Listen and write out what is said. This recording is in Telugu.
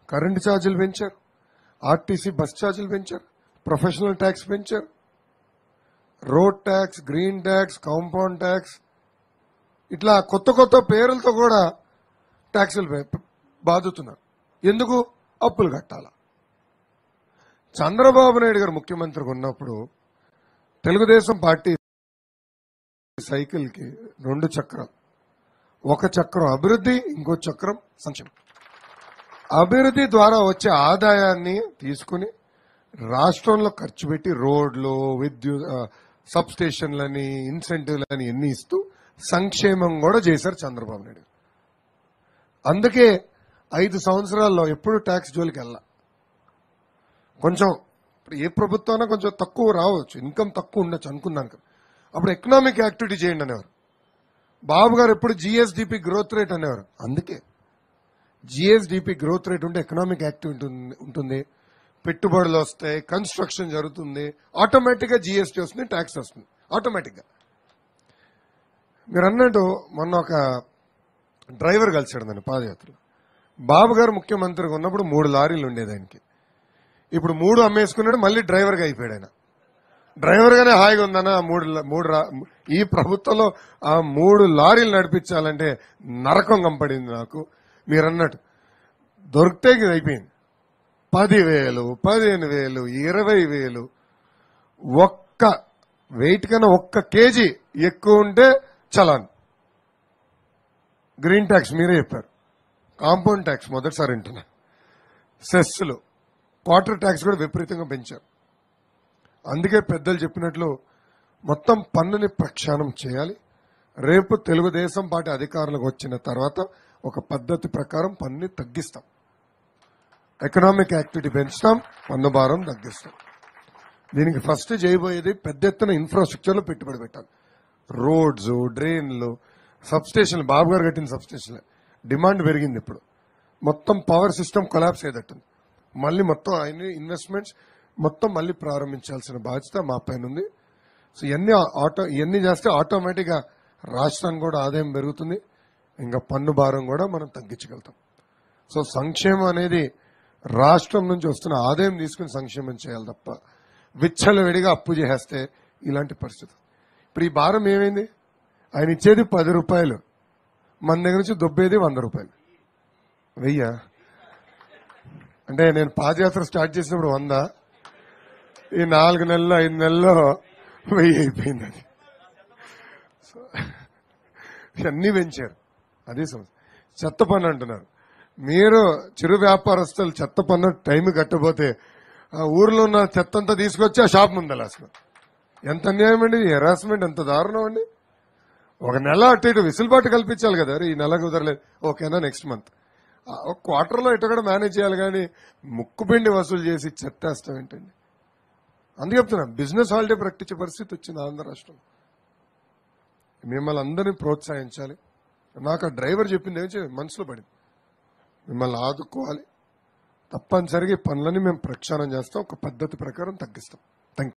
కరెంటు ఛార్జీలు పెంచారు ఆర్టీసీ బస్ ఛార్జీలు పెంచారు ప్రొఫెషనల్ ట్యాక్స్ పెంచారు road tax green tax compound tax ఇట్లా కొత్త కొత్త పేర్లతో కూడా ట్యాక్సులు పే- బాదుతున్నారు ఎందుకు అప్పులు కట్టాల చంద్రబాబు నాయుడు గారు ముఖ్యమంత్రిగా ఉన్నప్పుడు తెలుగుదేశం పార్టీ సైకిల్ కి రెండు చక్రాలు ఒక చక్రం అభివృద్ధి ఇంకో చక్రం సంక్షేమం అభివృద్ధి ద్వారా వచ్చే ఆదాయాన్ని తీసుకుని రాష్ట్రంలో ఖర్చు పెట్టి రోడ్లు విద్యుత్ ఆ, సబ్ స్టేషన్లని ఇన్సెంటివ్లని ఎన్ని ఇస్తూ సంక్షేమం కూడా చేశారు చంద్రబాబు నాయుడు అందుకే ఐదు సంవత్సరాల్లో ఎప్పుడు ట్యాక్స్ జోలికి వెళ్ళా కొంచెం ఇప్పుడు ఏ ప్రభుత్వాన కొంచెం తక్కువ రావచ్చు ఇన్కమ్ తక్కువ ఉండొచ్చు అనుకున్నాను కదా. అప్పుడు ఎకనామిక్ యాక్టివిటీ చేయండి అనేవారు బాబు గారు ఎప్పుడు జిఎస్డిపి గ్రోత్ రేట్ అనేవారు అందుకే జిఎస్డిపి గ్రోత్ రేట్ ఉంటే ఎకనామిక్ యాక్టివిటీ ఉంటుంది- ఉంటుంది పెట్టుబడులు వస్తాయి కన్స్ట్రక్షన్ జరుగుతుంది ఆటోమేటిక్ గా జిఎస్టీ వస్తుంది ట్యాక్స్ వస్తుంది ఆటోమేటిక్ గా మీరు అన్నట్టు మొన్న ఒక డ్రైవర్ కలిసాడు నన్ను పాదయాత్రలో బాబు గారు ముఖ్యమంత్రిగా ఉన్నప్పుడు మూడు లారీలు ఉండేది ఆయనకి ఇప్పుడు మూడు అమ్మేసుకున్నాడు మళ్ళీ డ్రైవర్ గా అయిపోయాడు ఆయన డ్రైవర్ గానే హాయిగా ఉందన్న ఆ మూడు ల- మూడు రా- ఈ ప్రభుత్వంలో ఆ మూడు లారీలు నడిపించాలంటే నరకం కంపడింది నాకు మీరు అన్నట్టు దొరికితే ఇది అయిపోయింది పదివేలు పదిహేను వేలు ఇరవై వేలు ఒక్క వెయిట్ కన్నా ఒక్క కేజీ ఎక్కువ ఉంటే చలాన్ గ్రీన్ ట్యాక్స్ మీరే చెప్పారు కాంపౌండ్ ట్యాక్స్ మొదటిసారి వింటున్నా సెస్లు క్వార్టర్ ట్యాక్స్ కూడా విపరీతంగా పెంచారు అందుకే పెద్దలు చెప్పినట్లు మొత్తం పన్నుని ప్రక్షాళన చేయాలి రేపు తెలుగుదేశం పార్టీ అధికారులకు వచ్చిన తర్వాత ఒక పద్ధతి ప్రకారం పన్నుని తగ్గిస్తాం ఎకనామిక్ యాక్టివిటీ పెంచుతాం పన్ను భారం తగ్గిస్తాం దీనికి ఫస్ట్ చేయబోయేది పెద్ద ఎత్తున ఇన్ఫ్రాస్ట్రక్చర్లో పెట్టుబడి పెట్టాలి రోడ్స్ డ్రైన్లు సబ్స్టేషన్లు బాబు గారు కట్టిన సబ్స్టేషన్లే డిమాండ్ పెరిగింది ఇప్పుడు మొత్తం పవర్ సిస్టమ్ కొలాప్స్ అయ్యేటట్టుంది మళ్ళీ మొత్తం ఆయన ఇన్వెస్ట్మెంట్స్ మొత్తం మళ్ళీ ప్రారంభించాల్సిన బాధ్యత మా పైన ఉంది సో ఇవన్నీ ఆటో ఇవన్నీ చేస్తే ఆటోమేటిక్గా రాష్ట్రానికి కూడా ఆదాయం పెరుగుతుంది ఇంకా పన్ను భారం కూడా మనం తగ్గించగలుగుతాం సో సంక్షేమం అనేది రాష్ట్రం నుంచి వస్తున్న ఆదాయం తీసుకుని సంక్షేమం చేయాలి తప్ప విచ్చలవిడిగా అప్పు చేస్తే ఇలాంటి పరిస్థితి ఇప్పుడు ఈ భారం ఏమైంది ఆయన ఇచ్చేది పది రూపాయలు మన దగ్గర నుంచి దొబ్బేది వంద రూపాయలు వెయ్యా అంటే నేను పాదయాత్ర స్టార్ట్ చేసినప్పుడు వంద ఈ నాలుగు నెలలు ఐదు నెలల్లో వెయ్యి అయిపోయింది అది సో, అన్నీ పెంచారు అదే సమస్య చెత్త పన్ను అంటున్నారు మీరు చిరు వ్యాపారస్తులు చెత్త పన్ను టైం కట్టబోతే ఆ ఊర్లో ఉన్న చెత్త అంతా తీసుకొచ్చి ఆ షాప్ ముందల అసలు ఎంత అన్యాయం అండి హెరాస్మెంట్ ఎంత దారుణం అండి ఒక నెల అటు ఇటు విసులుబాటు కల్పించాలి కదా అరే ఈ నెల కుదరలేదు ఓకేనా నెక్స్ట్ మంత్ ఒక క్వార్టర్లో ఇటు కూడా మేనేజ్ చేయాలి కానీ ముక్కుపిండి వసూలు చేసి చెత్తేస్తాం ఏంటండి అందుకే చెప్తున్నా బిజినెస్ హాలిడే ప్రకటించే పరిస్థితి వచ్చింది ఆంధ్ర రాష్ట్రం మిమ్మల్ని అందరినీ ప్రోత్సహించాలి నాకు ఆ డ్రైవర్ చెప్పింది ఏం చేయాలి మనసులో పడింది మిమ్మల్ని ఆదుకోవాలి తప్పనిసరిగా ఈ పనులని మేము ప్రక్షాళన చేస్తాం ఒక పద్ధతి ప్రకారం తగ్గిస్తాం